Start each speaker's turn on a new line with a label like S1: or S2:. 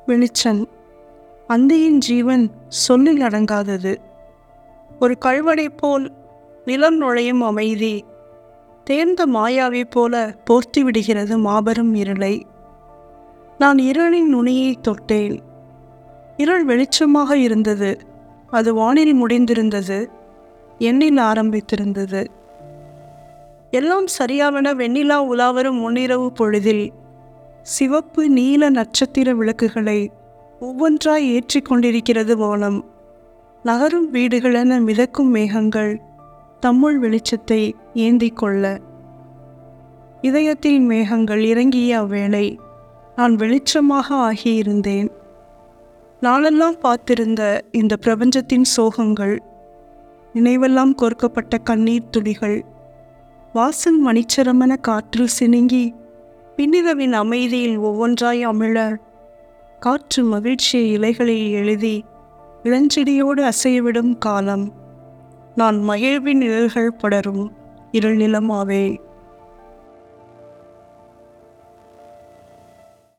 S1: வெளிச்சம் அந்தியின் ஜீவன் சொல்லில் அடங்காதது ஒரு கழ்வடை போல் நிலம் நுழையும் அமைதி தேர்ந்த மாயாவை போல போர்த்தி விடுகிறது மாபெரும் இருளை நான் இருளின் நுனியை தொட்டேன் இருள் வெளிச்சமாக இருந்தது அது வானில் முடிந்திருந்தது எண்ணில் ஆரம்பித்திருந்தது எல்லாம் சரியாவன வெண்ணிலா உலாவரும் முன்னிரவு பொழுதில் சிவப்பு நீல நட்சத்திர விளக்குகளை ஒவ்வொன்றாய் ஏற்றிக் கொண்டிருக்கிறது வானம் நகரும் வீடுகளென மிதக்கும் மேகங்கள் தம்முள் வெளிச்சத்தை ஏந்திக் கொள்ள இதயத்தில் மேகங்கள் இறங்கிய அவ்வேளை நான் வெளிச்சமாக ஆகியிருந்தேன் நாளெல்லாம் பார்த்திருந்த இந்த பிரபஞ்சத்தின் சோகங்கள் நினைவெல்லாம் கோர்க்கப்பட்ட கண்ணீர் துளிகள் வாசல் மணிச்சரமன காற்றில் சினுங்கி பின்னிரவின் அமைதியில் ஒவ்வொன்றாய் அமிழ காற்று மகிழ்ச்சியை இலைகளில் எழுதி இளஞ்செடியோடு அசையவிடும் காலம் நான் மகிழ்வின் நிழல்கள் படரும் இருள் நிலமாவே